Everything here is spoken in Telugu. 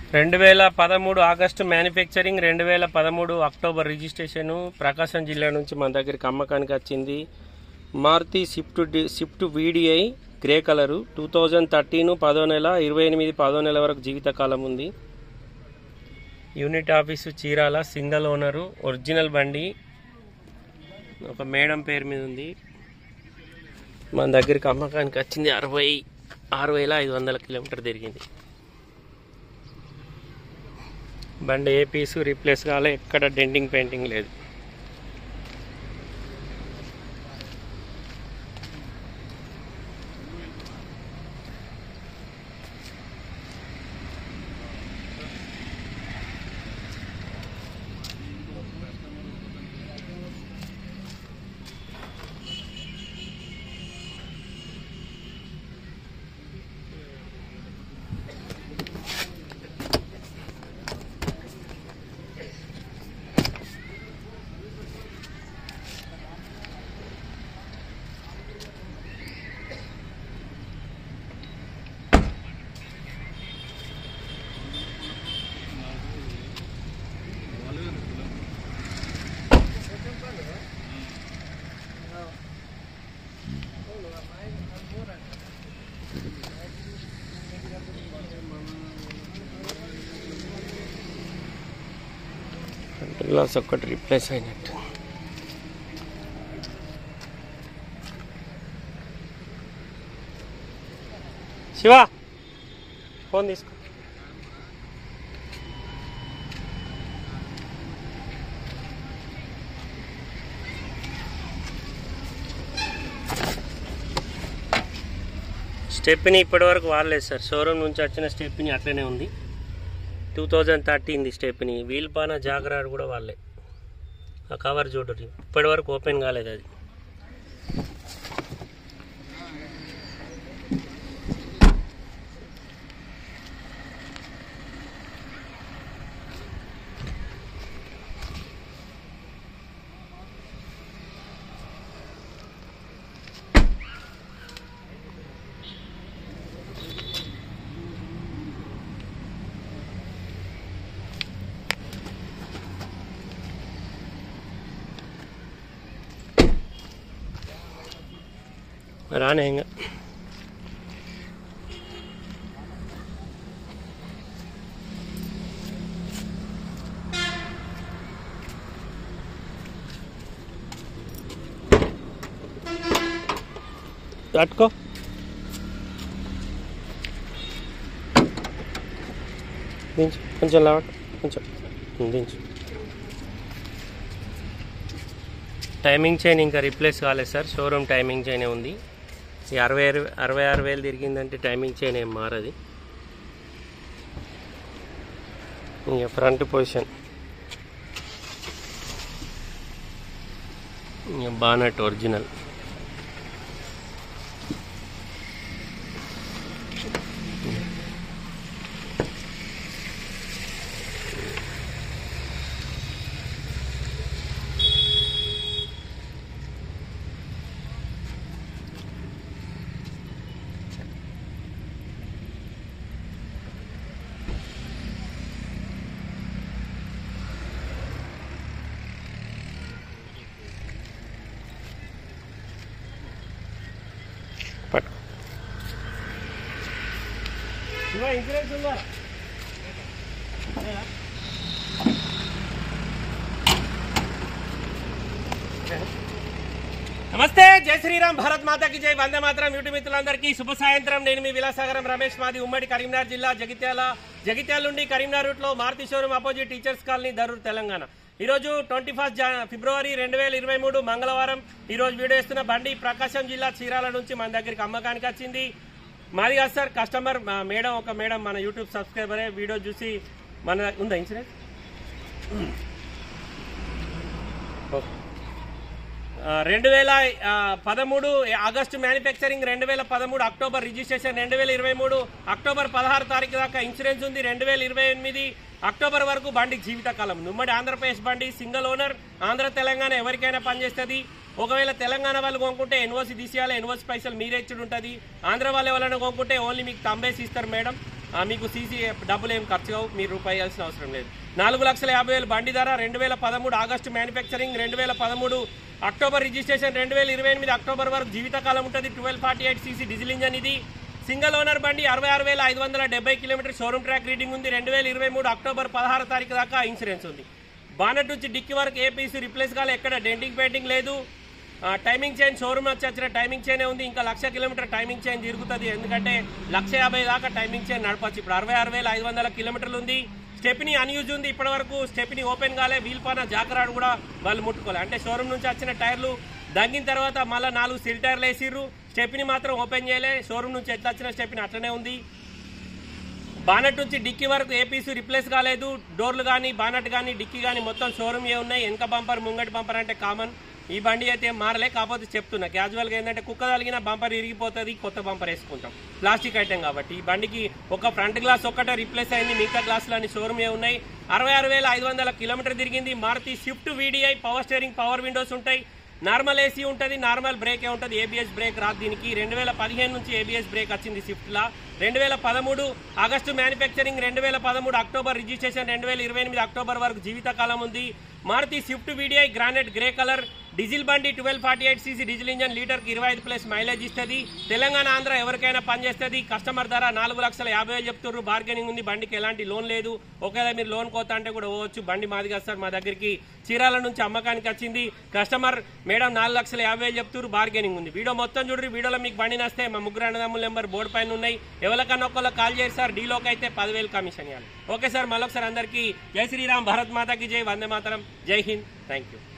రెండు వేల పదమూడు ఆగస్టు మ్యానుఫ్యాక్చరింగ్ రెండు వేల పదమూడు అక్టోబర్ రిజిస్ట్రేషన్ ప్రకాశం జిల్లా నుంచి మన దగ్గరికి అమ్మకానికి వచ్చింది Maruti Swift D- Swift VDI grey colour two thousand thirteen పదో నెల ఇరవై ఎనిమిది పదో నెల వరకు జీవితకాలం ఉంది unit office Chirala single owner original బండి ఒక మేడం పేరు మీద ఉంది మన దగ్గరికి అమ్మకానికి వచ్చింది అరవై ఆరు వేల ఐదు వందల కిలోమీటర్ తిరిగింది బండి ఏ పీసు రీప్లేస్ కాలే ఎక్కడ డెంటింగ్ పెయింటింగ్ లేదు గ్లాస్ ఒక్కటి రీప్లేస్ అయినట్టు శివ ఫోన్ తీసుకో స్టెప్ని ఇప్పటివరకు వాడలేదు సార్ షోరూమ్ నుంచి వచ్చిన స్టెప్ని అట్లనే ఉంది టూ థౌజండ్ థర్టీన్ది స్టెప్ని వీల్ పాన జాగరాడు కూడా వాళ్ళే ఆ కవర్ చూడరు ఇప్పటివరకు ఓపెన్ కాలేదు అది రానే ఇంకా తట్టుకో దించు కొంచెం లావట్ కొంచెం ఉమ్, దించు టైమింగ్ చైన్ ఇంకా రీప్లేస్ కాలేదు సార్ షోరూమ్ టైమింగ్ చైనే ఉంది ఈ అరవై ఆరు అరవై ఆరు వేలు తిరిగిందంటే టైమింగ్ చైన్ ఏం మారది ఇంకా ఫ్రంట్ పొజిషన్ ఇంకా బానట్ ఒరిజినల్ పట్టు ఇన్సూరెన్స్ ఉందా నమస్తే జై శ్రీరామ్ భారత్ మాతాకి జై వందే మాత్రం యూట్యూబ్ మిత్రులందరికీ శుభ సాయంత్రం నేను మీ విలాసాగరం రమేష్ మాది ఉమ్మడి కరీంనగర్ జిల్లా జగిత్యాల జగిత్యాల నుండి కరీంనగర్ రూట్ లో Maruti showroom opposite teachers colony Darur Telangana ఈ రోజు ట్వంటీ ఫస్ట్ ఫిబ్రవరి రెండు వేల ఇరవై మూడు మంగళవారం ఈ రోజు వీడియో ఇస్తున్న బండి ప్రకాశం జిల్లా చీరాల నుంచి మన దగ్గరికి అమ్మకానికి వచ్చింది మాది కాదు సార్ కస్టమర్ మా మేడం ఒక మేడం మన యూట్యూబ్ సబ్స్క్రైబరే వీడియో చూసి మన ఉందా ఇన్సూరెన్స్ ఓకే రెండు వేల ఆ, పదమూడు ఆగస్టు మ్యానుఫ్యాక్చరింగ్ రెండు వేల పదమూడు అక్టోబర్ రిజిస్ట్రేషన్ రెండు వేల ఇరవై మూడు అక్టోబర్ పదహారు తారీఖు దాకా ఇన్సూరెన్స్ ఉంది రెండు వేల ఇరవై ఎనిమిది అక్టోబర్ వరకు బండికి జీవితకాలం ఉమ్మడి ఆంధ్రప్రదేశ్ బండి సింగిల్ ఓనర్ ఆంధ్ర తెలంగాణ ఎవరికైనా పనిచేస్తుంది ఒకవేళ తెలంగాణ వాళ్ళు కొనుక్కుంటే ఎన్ఓసి తీసేయాలి ఎన్ఓసి పైసలు మీరే ఇచ్చుడు ఉంటుంది ఆంధ్ర వాళ్ళు ఎవరైనా కొనుక్కుంటే ఓన్లీ మీకు తంబేసి ఇస్తారు మేడం ఆ, మీకు సీసీ డబ్బులు ఏం ఖర్చు కావు మీరు రూపాయి ఇవ్వాల్సిన అవసరం లేదు నాలుగు లక్షల యాభై వేలు బండి ధర రెండు వేల పదమూడు ఆగస్టు మ్యానుఫ్యాక్చరింగ్ రెండు వేల పదమూడు అక్టోబర్ రిజిస్ట్రేషన్ రెండు వేల ఇరవై ఎనిమిది అక్టోబర్ వరకు జీవితకాలం ఉంటుంది twelve forty eight CC diesel engine ఇది సింగిల్ ఓనర్ బండి అరవై ఆరు వేల ఐదు వందల డెబ్బై కిలోమీటర్ షోరూమ్ ట్రాక్ రీడింగ్ ఉంది రెండు వేల ఇరవై మూడు అక్టోబర్ పదహారు తారీఖు దాకా ఇన్సూరెన్స్ ఉంది బానట్ నుంచి డిక్కి వరకు ఏపీసీ రిప్లేస్ కాలే ఎక్కడ డెంటింగ్ పెయింటింగ్ లేదు ఆ, టైమింగ్ చైన్ షోరూమ్ వచ్చి వచ్చిన టైమింగ్ చైనే ఉంది ఇంకా లక్ష కిలోమీటర్ టైమింగ్ చైన్ తిరుగుతుంది ఎందుకంటే లక్ష యాభై దాకా టైమింగ్ చైన్ నడపచ్చు ఇప్పుడు అరవై ఆరు వేల ఐదు వందల కిలోమీటర్లు ఉంది స్టెప్ని అన్యూజ్ ఉంది ఇప్పటి వరకు స్టెప్ని ఓపెన్ కాలే వీల్ పాన జాకరాడు కూడా వాళ్ళు ముట్టుకోలే అంటే షోరూమ్ నుంచి వచ్చిన టైర్లు దగ్గిన తర్వాత మళ్ళీ నాలుగు సిల్ టైర్లు వేసిర్రు స్టెప్ని మాత్రం ఓపెన్ చేయలే షోరూమ్ నుంచి ఎట్లా వచ్చిన స్టెప్ని అట్లనే ఉంది బానట్ నుంచి డిక్కీ వరకు ఏపీసీ రిప్లేస్ కాలేదు డోర్లు కానీ బానట్ కానీ డిక్కీ కానీ మొత్తం షోరూమ్ ఏ ఉన్నాయి వెనక బంపర్ ముంగటి బంపర్ అంటే కామన్ ఈ బండి అయితే ఏం మారలే కాకపోతే చెప్తున్నా క్యాజువల్గా ఏంటంటే కుక్క తగిలిన బంపర్ ఇరిగిపోతుంది కొత్త బంపర్ వేసుకుంటాం ప్లాస్టిక్ ఐటెం కాబట్టి ఈ బండికి ఒక ఫ్రంట్ గ్లాస్ ఒక్కటే రిప్లేస్ అయింది మిగతా గ్లాసులు అన్ని షోరూమ్ ఏ ఉన్నాయి అరవై ఆరు వేల ఐదు వందల కిలోమీటర్ తిరిగింది Maruti Swift VDI power steering power windows ఉంటాయి నార్మల్ ఏసీ ఉంటుంది నార్మల్ బ్రేకే ఉంటుంది ఏబిఎస్ బ్రేక్ రాదు దీనికి రెండు వేల పదిహేను నుంచి ఏబిఎస్ బ్రేక్ వచ్చింది స్విఫ్ట్లా రెండు వేల పదమూడు ఆగస్టు మ్యానుఫ్యాక్చరింగ్ రెండు వేల పదమూడు అక్టోబర్ రిజిస్ట్రేషన్ రెండు వేల ఇరవై ఎనిమిది అక్టోబర్ వరకు జీవితకాలం ఉంది Maruti Swift VDI granite grey colour diesel బండి twelve forty eight CC diesel engine లీటర్కి ఇరవై ఐదు ప్లస్ మైలేజ్ ఇస్తుంది తెలంగాణ ఆంధ్ర ఎవరికైనా పనిచేస్తుంది కస్టమర్ ధర నాలుగు లక్షల యాభై వేలు చెప్తున్నారు బార్గెనింగ్ ఉంది బండికి ఎలాంటి లోన్ లేదు ఒకవేళ మీరు లోన్ కోత అంటే కూడా పోవచ్చు బండి మాది కాదు సార్ మా దగ్గరికి చీరాల నుంచి అమ్మకానికి వచ్చింది కస్టమర్ మేడం నాలుగు లక్షల యాభై వేలు చెప్తున్నారు బార్గెనింగ్ ఉంది వీడియో మొత్తం చూడండి వీడియోలో మీకు బండి నస్తే మా ముగ్గురు అన్నదమ్ముల నెంబర్ బోర్డు పైన ఉన్నాయి ఎవరికన్నా ఒక్కళ్ళ కాల్ చేసి సార్ డీలోకి అయితే పదివేలు కమిషన్ ఇవ్వాలి ఓకే సార్ మళ్ళొకసారి అందరికీ జై శ్రీరామ్ భారత్ మాతాకి జై వందే మాతరం జై హింద్ థ్యాంక్ యూ